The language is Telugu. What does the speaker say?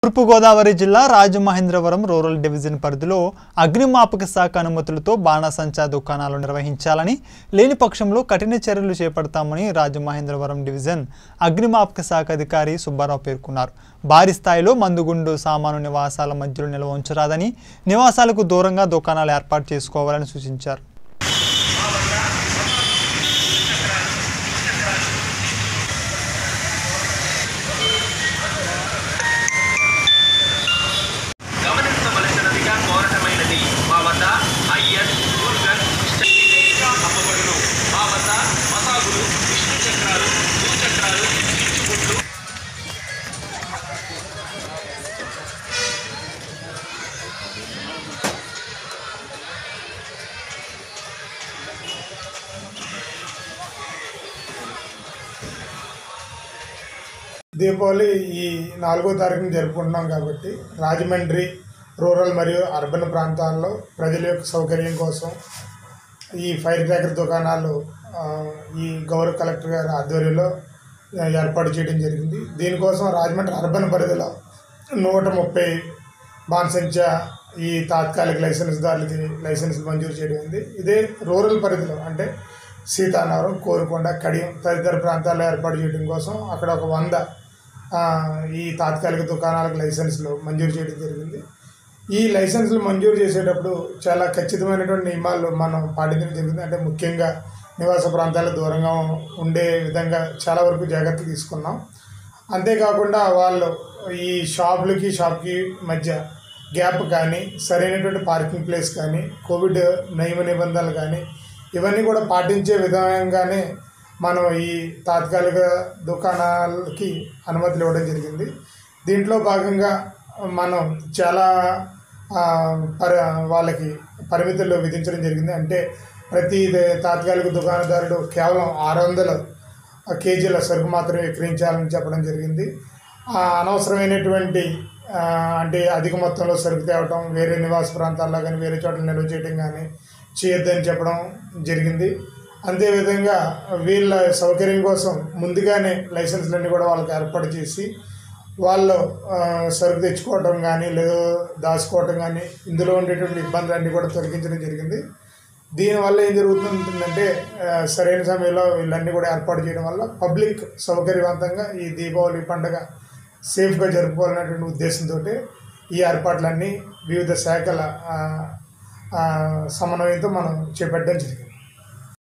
తూర్పుగోదావరి జిల్లా రాజమహేంద్రవరం రూరల్ డివిజన్ పరిధిలో అగ్నిమాపక శాఖ అనుమతులతో బాణాసంచా దుకాణాలు నిర్వహించాలని లేని పక్షంలో కఠిన చర్యలు చేపడతామని రాజమహేంద్రవరం డివిజన్ అగ్నిమాపక శాఖ అధికారి సుబ్బారావు పేర్కొన్నారు భారీ స్థాయిలో మందుగుండు సామాను నివాసాల మధ్యలో నిల్వ ఉంచరాదని నివాసాలకు దూరంగా దుకాణాలు ఏర్పాటు చేసుకోవాలని సూచించారు గమనించవలసినదిగా కోరటమైనది మా వద్ద ఐఎస్ గుర్గన్ స్టైలిగా అమ్మబడును మా వద్ద మసాగులు విష్ణు చక్రాలు భూచక్రాలు చిచ్చుగుడ్లు దీపావళి ఈ నాలుగో తారీఖున జరుపుకుంటున్నాం కాబట్టి రాజమండ్రి రూరల్ మరియు అర్బన్ ప్రాంతాల్లో ప్రజల యొక్క సౌకర్యం కోసం ఈ ఫైర్ క్రాకర్ దుకాణాలు ఆ, ఈ గౌరవ కలెక్టర్ గారి ఆధ్వర్యంలో ఆ, ఏర్పాటు చేయడం జరిగింది దీనికోసం రాజమండ్రి అర్బన్ పరిధిలో నూట ముప్పై బాన్సంఖ్య ఈ తాత్కాలిక లైసెన్స్దారులకి లైసెన్స్ మంజూరు చేయడం ఉంది ఇదే రూరల్ పరిధిలో అంటే సీతానగరం కోరుకొండ కడియం తదితర ప్రాంతాల్లో ఏర్పాటు చేయడం కోసం అక్కడ ఒక వంద ఆ, ఈ తాత్కాలిక దుకాణాలకు లైసెన్సులు మంజూరు చేయడం జరిగింది ఈ లైసెన్సులు మంజూరు చేసేటప్పుడు చాలా ఖచ్చితమైనటువంటి నియమాలు మనం పాటించడం జరిగింది అంటే ముఖ్యంగా నివాస ప్రాంతాలకు దూరంగా ఉండే విధంగా చాలా వరకు జాగ్రత్తలు తీసుకున్నాం అంతేకాకుండా వాళ్ళు ఈ షాపులకి షాప్కి మధ్య గ్యాప్ కానీ సరైనటువంటి పార్కింగ్ ప్లేస్ కానీ కోవిడ్ నియమ నిబంధనలు కానీ ఇవన్నీ కూడా పాటించే విధంగానే మనం ఈ తాత్కాలిక దుకాణాలకి అనుమతులు ఇవ్వడం జరిగింది దీంట్లో భాగంగా మనం చాలా ఆ, పరి వాళ్ళకి పరిమితులు విధించడం జరిగింది అంటే ప్రతి దే- తాత్కాలిక దుకాణదారుడు కేవలం ఆరు వందలు కేజీల సరుకు మాత్రమే విక్రయించాలని చెప్పడం జరిగింది ఆ అనవసరమైనటువంటి ఆ, అంటే అధిక మొత్తంలో సరుకు తేవటం వేరే నివాస ప్రాంతాల్లో కానీ వేరే చోట్ల నిల్వ చేయడం కానీ చేయొద్దని చెప్పడం జరిగింది అంతేవిధంగా వీళ్ళ సౌకర్యం కోసం ముందుగానే లైసెన్స్లన్నీ కూడా వాళ్ళకి ఏర్పాటు చేసి వాళ్ళు ఆ, సరుకు తెచ్చుకోవటం కానీ లేదా దాచుకోవటం కానీ ఇందులో ఉండేటువంటి ఇబ్బందులన్నీ కూడా తొలగించడం జరిగింది దీనివల్ల ఏం జరుగుతుందంటే ఆ, సరైన సమయంలో వీళ్ళన్నీ కూడా ఏర్పాటు చేయడం వల్ల పబ్లిక్ సౌకర్యవంతంగా ఈ దీపావళి పండుగ సేఫ్గా జరుపుకోవాలనేటువంటి ఉద్దేశంతో ఈ ఏర్పాట్లన్నీ వివిధ శాఖల ఆ, ఆ, సమన్వయంతో మనం చేపట్టడం జరిగింది